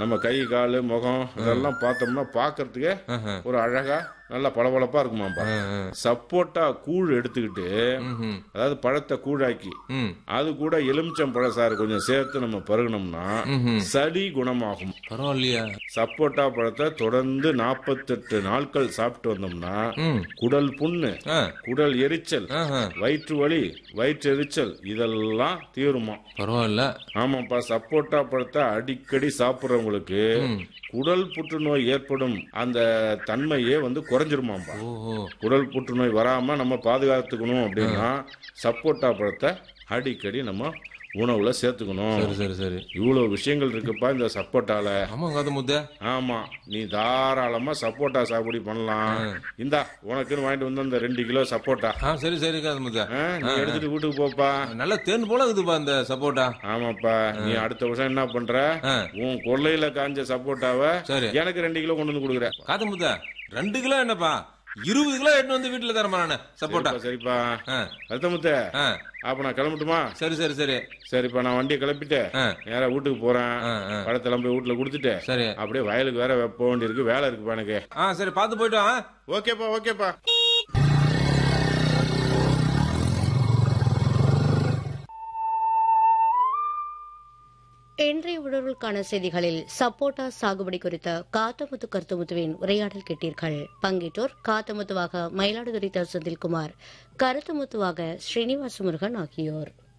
நம்ம கை கால் முகம் இதெல்லாம் பார்த்தோம்னா பார்க்கறதுக்கே ஆஹா. ஒரு அழகா நல்லா பளபளப்பா இருக்குமாப்பா ஆ, ஆ. சப்போட்டா கூழ் எடுத்துக்கிட்டு ம்ஹும். அதாவது பழத்தை கூழாக்கி ம் அது கூட எலுமிச்சம் பழசாறு கொஞ்சம் சேர்த்து நம்ம பருகினோம்னா ம்ஹும். சளி குணமாகும் பரவாயில்லையா சப்போட்டா பழத்தை தொடர்ந்து நாற்பத்தெட்டு நாட்கள் சாப்பிட்டு வந்தோம்னா ம் குடல் புண்ணு ஆ குடல் எரிச்சல் ஆஹா. வயிற்று வலி வயிற்று எரிச்சல் இதெல்லாம் தீருமா பரவாயில்ல ஆமாப்பா சப்போட்டா பழத்தை அடிக்கடி சாப்பிட்றவங்களுக்கு குடல் புற்றுநோய் ஏற்படும் அந்த தன்மையே வந்து குறைஞ்சிருமாப்பா ஓஹோ குடல் புற்றுநோய் வராம நம்ம பாதுகாத்துக்கணும் அப்படின்னா சப்போட்டா பழத்தை அடிக்கடி நம்ம உணவுல சேர்த்துக்கணும் சரி சரி சரி இவ்வளவு விஷயங்கள் இருக்குப்பா இந்த சப்போட்டால ஆமா காது முத்த ஆமா நீ தாராளமா சப்போட்டா சாகுபடி பண்ணலாம் இந்தா உனக்குன்னு வாங்கிட்டு வந்து அந்த ரெண்டு கிலோ சப்போட்டா ஆ சரி சரி காது முத்த ஆ, நீ எடுத்துட்டு வீட்டுக்கு போப்பா நல்ல தேன் போல இருக்குதுப்பா இந்த சப்போட்டா ஆமாப்பா நீ அடுத்த வருஷம் என்ன பண்ற ஆ. உன் கொள்ளையில காஞ்ச சப்போட்டாவை சரி எனக்கு ரெண்டு கிலோ கொண்டு வந்து கொடுக்குற காது முத்த ரெண்டு கிலோ என்னப்பா இருபது கிலோ எடுத்து வந்து வீட்டுல தரமா நானு சப்போட்டா சரிப்பா, சரிப்பா ஆ அர்த்தமுத்த ஆ அப்ப நான் கிளம்பட்டுமா சரி சரி சரி சரிப்பா நான் வண்டியை கிளப்பிட்டு ஆ நேரா வீட்டுக்கு போறேன் ஆ ஆ பழத்தெல்லாம் போய் வீட்டுல கொடுத்துட்டு சரி அப்படியே வயலுக்கு வேற போக வேண்டியிருக்கு வேலை இருக்குப்பா எனக்கு ஆ சரி பார்த்து போயிட்டு வா ஓகேப்பா ஓகேப்பா இன்றைய உணர்வுக்கான செய்திகளில் சப்போட்டா சாகுபடி குறித்த காத்தமுத்து கருத்துமுத்துவின் உரையாடல் கேட்டீர்கள் பங்கேற்றோர் காத்தமுத்துவாக மயிலாடுதுறை செந்தில்குமார் கருத்துமுத்துவாக ஸ்ரீனிவாச முருகன் ஆகியோர்